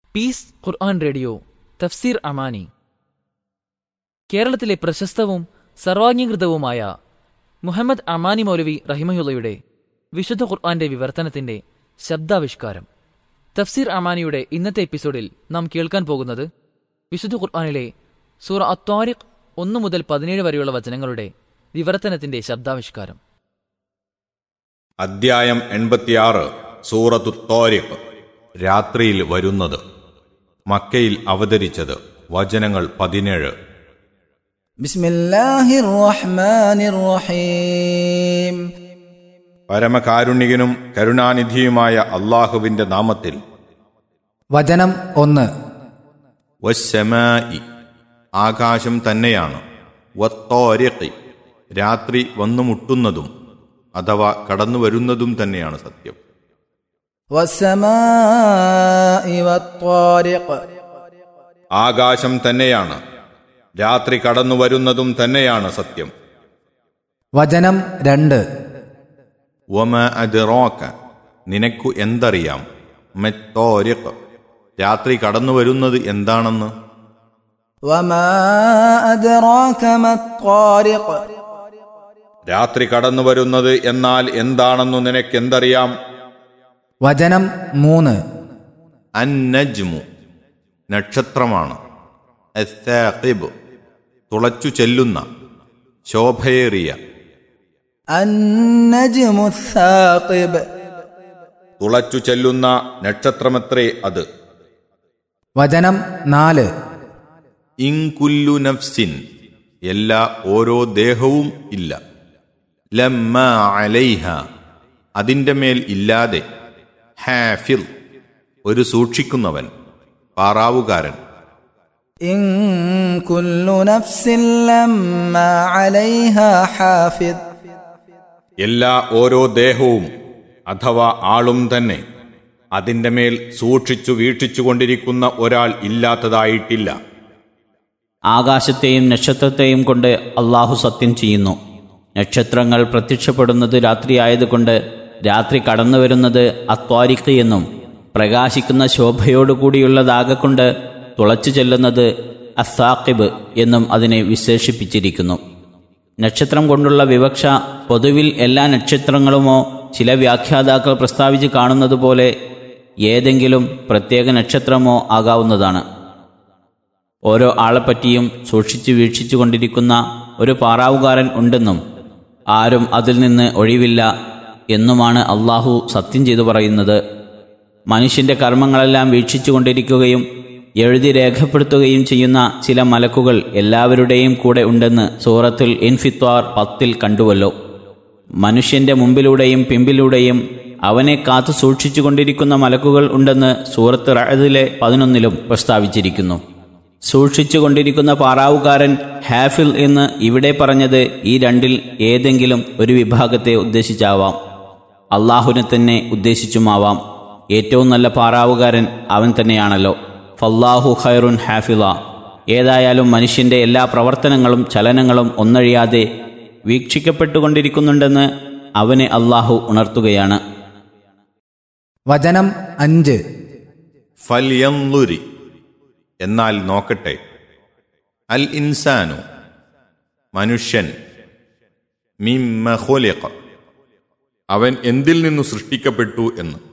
piece ഖുർആൻ radio തഫ്സീർ അമാനി കേരളത്തിലെ പ്രശസ്തവും സർവാംഗീകൃതവുമായ മുഹമ്മദ് അമാനി മൗലവി റഹിമയുള്ളയുടെ വിശുദ്ധ ഖുർആന്റെ വിവർത്തനത്തിന്റെ ശബ്ദാവിഷ്കാരം തഫ്സീർ അമാനിയുടെ ഇന്നത്തെ എപ്പിസോഡിൽ നാം കേൾക്കാൻ പോകുന്നത് വിശുദ്ധ ഖുർആനിലെ സൂറ അത്വാരിഖ് ഒന്നു മുതൽ പതിനേഴ് വരെയുള്ള വചനങ്ങളുടെ വിവർത്തനത്തിന്റെ ശബ്ദാവിഷ്കാരം അദ്ധ്യായം എൺപത്തിയാറ് സൂറത്തു തോരിഖ് രാത്രിയിൽ വരുന്നത് മക്കയിൽ അവതരിച്ചത് വചനങ്ങൾ പതിനേഴ് بسم الله الرحمن الرحيم പരമകാരുണികനും കരുണാനിധിയുമായ അള്ളാഹുവിന്റെ നാമത്തിൽ വചനം ഒന്ന് വസ്സമായി ആകാശം തന്നെയാണ് വത്തോരിഖി രാത്രി വന്നു മുട്ടുന്നതും അഥവാ കടന്നു വരുന്നതും തന്നെയാണ് സത്യം والسماء والطارق ആകാശം തന്നെയാണ് രാത്രി കടന്നു വരുന്നതും തന്നെയാണ് സത്യം വചനം രണ്ട് വമ അദ്റോക്ക നിനക്കു എന്തറിയാം മെത്തോരിഖ് രാത്രി കടന്നു വരുന്നത് എന്താണെന്ന് وما أدراك ما الطارق രാത്രി കടന്നു വരുന്നത് എന്നാൽ എന്താണെന്നു നിനക്കെന്തറിയാം വചനം മൂന്ന് അന്നജ്മു നക്ഷത്രമാണ് അസ്സാഖിബ് തുളച്ചു ചെല്ലുന്ന ശോഭയേറിയ النجم الثاقب തുളച്ചു ചെല്ലുന്ന നക്ഷത്രമത്രേ അത് വചനം നാല് ഇൻകുല്ലു നഫ്സിൻ എല്ലാ ഓരോ ദേഹവും ഇല്ല ലമ്മ അലൈഹ അതിൻ്റെ മേൽ ഇല്ലാതെ ഹാഫിൽ ഒരു സൂക്ഷിക്കുന്നവൻ പാറാവുകാരൻ إن كل نفس لما عليها حافظ എല്ലാ ഓരോ ദേഹവും അഥവാ ആളും തന്നെ അതിൻ്റെ മേൽ സൂക്ഷിച്ചു വീക്ഷിച്ചുകൊണ്ടിരിക്കുന്ന ഒരാൾ ഇല്ലാത്തതായിട്ടില്ല ആകാശത്തെയും നക്ഷത്രത്തെയും കൊണ്ട് അള്ളാഹു സത്യം ചെയ്യുന്നു നക്ഷത്രങ്ങൾ പ്രത്യക്ഷപ്പെടുന്നത് രാത്രിയായതുകൊണ്ട് രാത്രി കടന്നു വരുന്നത് അത്വാരിക്ക് എന്നും പ്രകാശിക്കുന്ന ശോഭയോടുകൂടിയുള്ളതാകൊണ്ട് തുളച്ചു ചെല്ലുന്നത് അസാക്കിബ് എന്നും അതിനെ വിശേഷിപ്പിച്ചിരിക്കുന്നു നക്ഷത്രം കൊണ്ടുള്ള വിവക്ഷ പൊതുവിൽ എല്ലാ നക്ഷത്രങ്ങളുമോ ചില വ്യാഖ്യാതാക്കൾ പ്രസ്താവിച്ച് കാണുന്നത് പോലെ ഏതെങ്കിലും പ്രത്യേക നക്ഷത്രമോ ആകാവുന്നതാണ് ഓരോ ആളെപ്പറ്റിയും സൂക്ഷിച്ചു വീക്ഷിച്ചു കൊണ്ടിരിക്കുന്ന ഒരു പാറാവുകാരൻ ഉണ്ടെന്നും ആരും അതിൽ നിന്ന് ഒഴിവില്ല എന്നുമാണ് അള്ളാഹു സത്യം ചെയ്തു പറയുന്നത് മനുഷ്യന്റെ കർമ്മങ്ങളെല്ലാം വീക്ഷിച്ചു കൊണ്ടിരിക്കുകയും എഴുതി രേഖപ്പെടുത്തുകയും ചെയ്യുന്ന ചില മലക്കുകൾ എല്ലാവരുടെയും കൂടെ ഉണ്ടെന്ന് സൂറത്തുൽ ഇൻഫിത്വാർ പത്തിൽ കണ്ടുവല്ലോ മനുഷ്യന്റെ മുമ്പിലൂടെയും പിമ്പിലൂടെയും അവനെ കാത്തു സൂക്ഷിച്ചു കൊണ്ടിരിക്കുന്ന മലക്കുകൾ ഉണ്ടെന്ന് സൂറത്ത് റഹദിലെ പതിനൊന്നിലും പ്രസ്താവിച്ചിരിക്കുന്നു സൂക്ഷിച്ചു കൊണ്ടിരിക്കുന്ന പാറാവുകാരൻ ഹാഫിൽ എന്ന് ഇവിടെ പറഞ്ഞത് ഈ രണ്ടിൽ ഏതെങ്കിലും ഒരു വിഭാഗത്തെ ഉദ്ദേശിച്ചാവാം അള്ളാഹുവിനെ തന്നെ ഉദ്ദേശിച്ചുമാവാം ഏറ്റവും നല്ല പാറാവുകാരൻ അവൻ തന്നെയാണല്ലോ ഫല്ലാഹു ഖൈറുൻ ഹാഫിള ഏതായാലും മനുഷ്യന്റെ എല്ലാ പ്രവർത്തനങ്ങളും ചലനങ്ങളും ഒന്നഴിയാതെ വീക്ഷിക്കപ്പെട്ടുകൊണ്ടിരിക്കുന്നുണ്ടെന്ന് അവനെ അള്ളാഹു ഉണർത്തുകയാണ് വചനം അഞ്ച് ഫല്യംലുരി എന്നാൽ നോക്കട്ടെ അൽ ഇൻസാനു മനുഷ്യൻ മിമ്മ ഖുലിഖ അവൻ എന്തിൽ നിന്നു സൃഷ്ടിക്കപ്പെട്ടു എന്ന്